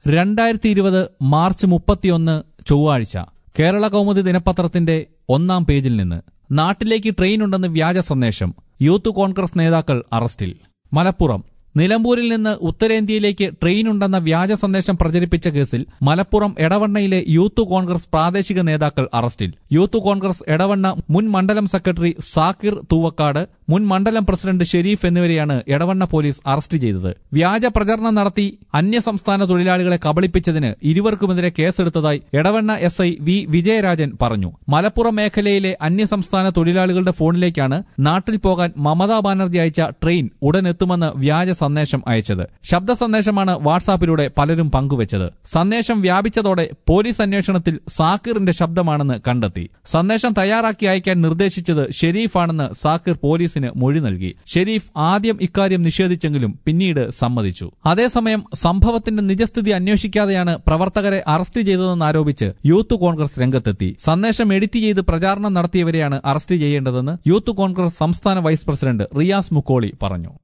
രണ്ടായിരത്തി ഇരുപത് മാർച്ച് മുപ്പത്തിയൊന്ന് ചൊവ്വാഴ്ച കേരള കൗമുദി ദിനപത്രത്തിന്റെ ഒന്നാം പേജിൽ നിന്ന് നാട്ടിലേക്ക് ട്രെയിനുണ്ടെന്ന് വ്യാജ സന്ദേശം യൂത്ത് കോൺഗ്രസ് നേതാക്കൾ അറസ്റ്റിൽ മലപ്പുറം നിലമ്പൂരിൽ നിന്ന് ഉത്തരേന്ത്യയിലേക്ക് ട്രെയിനുണ്ടെന്ന വ്യാജ സന്ദേശം പ്രചരിപ്പിച്ച കേസിൽ മലപ്പുറം എടവണ്ണയിലെ യൂത്ത് കോൺഗ്രസ് പ്രാദേശിക നേതാക്കൾ അറസ്റ്റിൽ യൂത്ത് കോൺഗ്രസ് എടവണ്ണ മുൻ മണ്ഡലം സെക്രട്ടറി സാക്കിർ തൂവക്കാട് മുൻ മണ്ഡലം പ്രസിഡന്റ് ഷെരീഫ് എന്നിവരെയാണ് എടവണ്ണ പോലീസ് അറസ്റ്റ് ചെയ്തത് വ്യാജ പ്രചരണം നടത്തി അന്യസംസ്ഥാന തൊഴിലാളികളെ കബളിപ്പിച്ചതിന് ഇരുവർക്കുമെതിരെ കേസെടുത്തതായി Edavanna S I V Vijayarajan പറഞ്ഞു മലപ്പുറം മേഖലയിലെ അന്യസംസ്ഥാന തൊഴിലാളികളുടെ ഫോണിലേക്കാണ് നാട്ടിൽ പോകാൻ മമതാ ബാനർജി അയച്ച ട്രെയിൻ ഉടൻ എത്തുമെന്ന് വ്യാജ സന്ദേശം അയച്ചത് ശബ്ദ സന്ദേശമാണ് വാട്സാപ്പിലൂടെ പലരും പങ്കുവച്ചത് സന്ദേശം വ്യാപിച്ചതോടെ പോലീസ് അന്വേഷണത്തിൽ സാക്കിറിന്റെ ശബ്ദമാണെന്ന് കണ്ടെത്തി സന്ദേശം തയ്യാറാക്കി അയക്കാൻ നിർദ്ദേശിച്ചത് ഷെരീഫാണെന്ന് സാക്കിർ പോലീസിന് മൊഴി നൽകി ഷെരീഫ് ആദ്യം ഇക്കാര്യം നിഷേധിച്ചെങ്കിലും പിന്നീട് സമ്മതിച്ചു അതേസമയം സംഭവത്തിന്റെ നിജസ്ഥിതി അന്വേഷിക്കാതെയാണ് പ്രവർത്തകരെ അറസ്റ്റ് ചെയ്തതെന്നാരോപിച്ച് യൂത്ത് കോൺഗ്രസ് രംഗത്തെത്തി സന്ദേശം എഡിറ്റ് ചെയ്ത് പ്രചാരണം നടത്തിയവരെയാണ് അറസ്റ്റ് ചെയ്യേണ്ടതെന്ന് യൂത്ത് കോൺഗ്രസ് സംസ്ഥാന വൈസ് പ്രസിഡന്റ് റിയാസ് മുക്കോളി പറഞ്ഞു